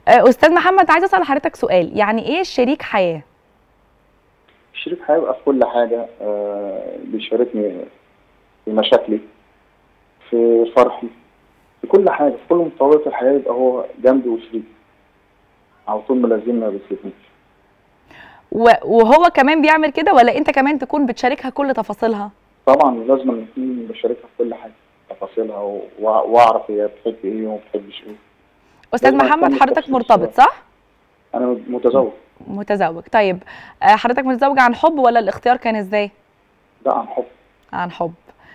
آه، استاذ محمد عايز اسال حضرتك سؤال يعني ايه شريك حياه الشريك هيبقى في كل حاجة آه، بيشاركني في مشاكلي في فرحي في كل حاجة في كل مطورات الحياة يبقى هو جنبي وشريكي على طول ملازمني ما بيسيبنيش و- وهو كمان بيعمل كده ولا انت كمان تكون بتشاركها كل تفاصيلها طبعا لازم نكون بشاركها في كل حاجة تفاصيلها و- وأع- وأعرف هي بتحب إيه وما بتحبش إيه استاذ لازم محمد أهتم حضرتك بالتفاصيل مرتبط شوية. صح أنا متزوج متزوج طيب آه، حضرتك متزوج عن حب ولا الاختيار كان ازاي ده عن حب عن حب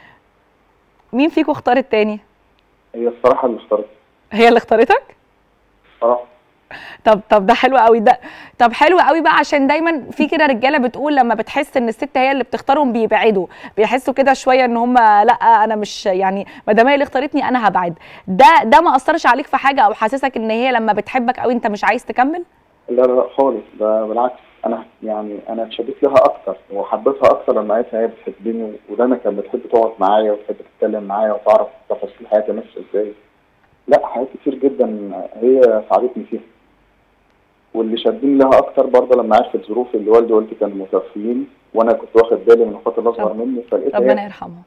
مين فيكم اختار التاني هي الصراحة اللي اختارت هي اللي اختارتك الصراحة طب طب ده حلو قوي ده طب حلو قوي بقى عشان دايما في كده رجاله بتقول لما بتحس ان الست هي اللي بتختارهم بيبعدوا بيحسوا كده شويه ان هم لا انا مش يعني ما دام هي اللي اختارتني انا هبعد ده ده ما اثرش عليك في حاجه او حاسسك ان هي لما بتحبك قوي انت مش عايز تكمل لا لا لا خالص ده بالعكس انا يعني انا اتشدت لها اكتر وحبيتها اكتر لما لقيتها هي بتحبني ودايما كانت بتحب تقعد معايا وتحب تتكلم معايا وتعرف تفاصيل حياتي ماشيه ازاي لا حاجات كتير جدا هي ساعدتني فيها واللي شدني لها اكتر برضه لما عرفت ظروفي اللي والدي ووالدتي كانوا متوفيين وانا كنت واخد بالي من اخواتي الاصغر رب- مني فلقيتها ربنا هي, يرحمها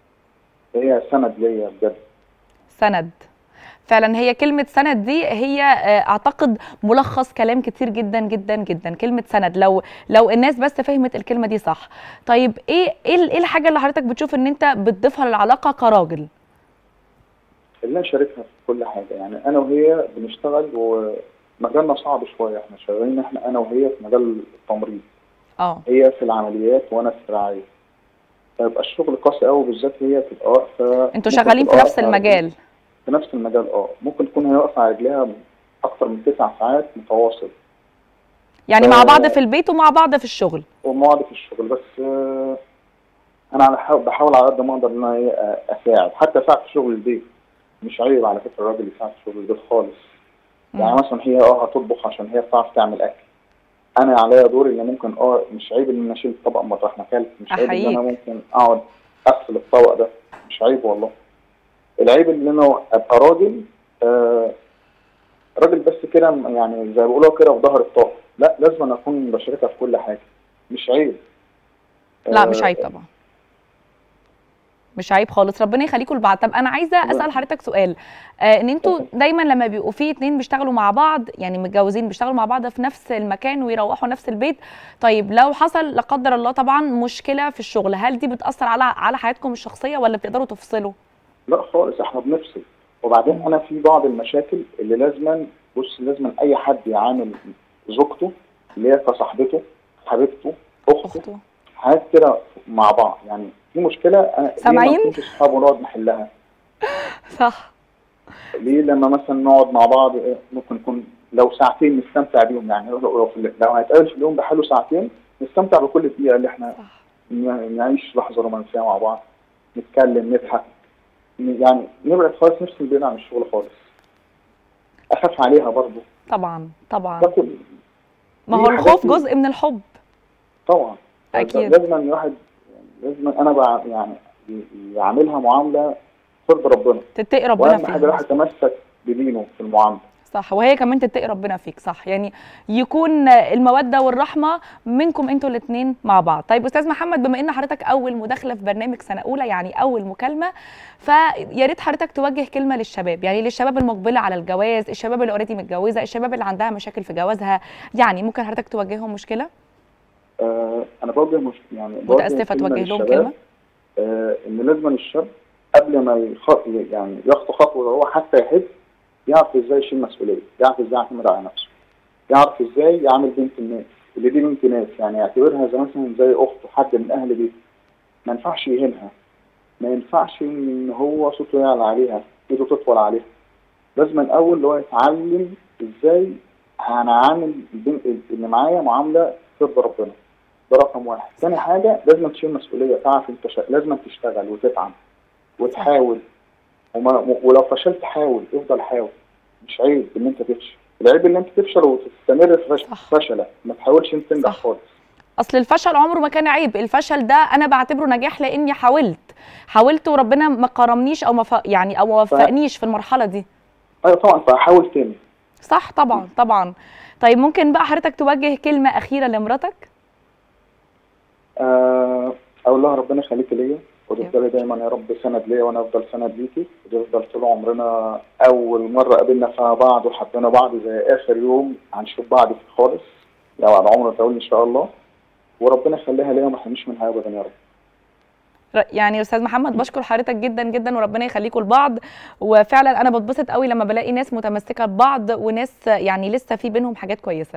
هي سند ليا بجد سند فعلا هي كلمة سند دي هي آه، اعتقد ملخص كلام كتير جدا جدا جدا كلمة سند لو لو الناس بس فهمت الكلمة دي صح طيب ايه ايه ال- ايه الحاجة اللي حضرتك بتشوف ان انت بتضيفها للعلاقة كراجل اللي نشاركها في كل حاجه يعني انا وهي بنشتغل ومجالنا صعب شويه احنا شغالين احنا انا وهي في مجال التمريض اه هي في العمليات وانا في الرعايه فيبقى الشغل قاسي قوي بالذات هي تبقى واقفه انتوا ممكن شغالين في تبقى نفس واقفة على المجال رجليها. في نفس المجال اه ممكن تكون هي واقفه على رجليها اكتر من تسع ساعات متواصل يعني مع آه. بعض في البيت ومع بعض في الشغل ومواعيد في الشغل بس آه، انا على حاول بحاول على قد ما اقدر ان انا إيه، آه، اساعد حتى اساعد في شغل البيت مش عيب على فكره الراجل يساعد في شغل البيت خالص يعني مم. مثلا هي اه هتطبخ عشان هي بتعرف تعمل اكل انا عليا دور ان ممكن اه مش عيب ان انا اشيل الطبق مطرح ما اكلت مش عيب ان أحييك. انا ممكن اقعد اغسل الطبق ده مش عيب والله العيب ان انا ابقى راجل آه راجل بس كده يعني زي ما بيقولوا كده في ظهر الطاقه لا لازم أنا اكون بشاركها في كل حاجه مش عيب لا آه، مش عيب طبعا مش عيب خالص ربنا يخليكم لبعض طب انا عايزه اسال حضرتك سؤال آه ان انتوا دايما لما بيبقوا في اتنين بيشتغلوا مع بعض يعني متجوزين بيشتغلوا مع بعض في نفس المكان ويروحوا نفس البيت طيب لو حصل لا قدر الله طبعا مشكله في الشغل هل دي بتاثر على على حياتكم الشخصيه ولا بتقدروا تفصلوا لا خالص احنا بنفصل وبعدين انا في بعض المشاكل اللي لازما بص لازما اي حد يعامل زوجته اللي هي كصاحبته حبيبته اخته اخته حاجات كده مع بعض يعني في مشكله أنا ليه سامعين؟ ما نكونش اصحاب ونقعد نحلها صح ليه لما مثلا نقعد مع بعض إيه، ممكن نكون لو ساعتين نستمتع بيهم يعني لو, لو, في- لو هنتقابل في اليوم بحاله ساعتين نستمتع بكل دقيقه اللي احنا صح ن- نعيش لحظه رومانسيه مع بعض نتكلم نضحك ن- يعني نبعد خالص نفس البعيد عن الشغل خالص اخاف عليها برضه طبعا طبعا ده كل ما دي هو الحاجات الخوف دي. جزء من الحب طبعا أكيد. لازم الواحد لازم انا بقى يعني ي- يعاملها معامله ترضي ربنا تتقي ربنا واهم حاجه فيها الواحد يتمسك بدينه في المعامله صح وهي كمان تتقي ربنا فيك صح يعني يكون الموده والرحمه منكم انتوا الاثنين مع بعض طيب استاذ محمد بما ان حضرتك اول مداخله في برنامج سنه اولى يعني اول مكالمه فيا ريت حضرتك توجه كلمه للشباب يعني للشباب المقبله على الجواز الشباب اللي اوريدي متجوزه الشباب اللي عندها مشاكل في جوازها يعني ممكن حضرتك توجههم مشكله آه انا بوجه مش يعني بوجه متاسفه كلمة توجه لهم للشباب، كلمه آه ان لازم الشاب قبل ما يخ... يعني يخطو خطوه هو حتى يحب يعرف ازاي يشيل مسؤوليه يعرف ازاي يعتمد على نفسه يعرف ازاي يعامل بنت الناس اللي دي بنت ناس يعني يعتبرها زي مثلا زي اخته حد من اهل بيته ما ينفعش يهينها ما ينفعش ان هو صوته يعلى عليها ايده تطول عليها لازم الاول اللي هو يتعلم ازاي انا عامل البنت اللي معايا معامله ترضي ربنا ده رقم واحد تاني حاجه لازم تشيل مسؤوليه تعرف انت شا... لازم تشتغل وتتعب وتحاول وما... ولو فشلت حاول افضل حاول مش عيب ان انت تفشل العيب ان انت تفشل وتستمر في فش... صح. فشلك ما تحاولش انت تنجح صح. خالص اصل الفشل عمره ما كان عيب الفشل ده انا بعتبره نجاح لاني حاولت حاولت وربنا ما كرمنيش او ما ف... يعني او ما وفقنيش في المرحله دي ايوه طبعا فحاول تاني صح طبعا طبعا طيب ممكن بقى حضرتك توجه كلمه اخيره لمراتك آه، اقول لها ربنا يخليكي ليا وتفضلي دايما يا رب سند ليا وانا افضل سند ليكي وتفضل طول عمرنا اول مره قابلنا فيها بعض وحبينا بعض زي اخر يوم هنشوف بعض فيه خالص لو على عمر طويل ان شاء الله وربنا يخليها ليا وما يحرمنيش منها ابدا يا رب ر- يعني استاذ محمد بشكر حضرتك جدا جدا وربنا يخليكم لبعض وفعلا انا بتبسط قوي لما بلاقي ناس متمسكه ببعض وناس يعني لسه في بينهم حاجات كويسه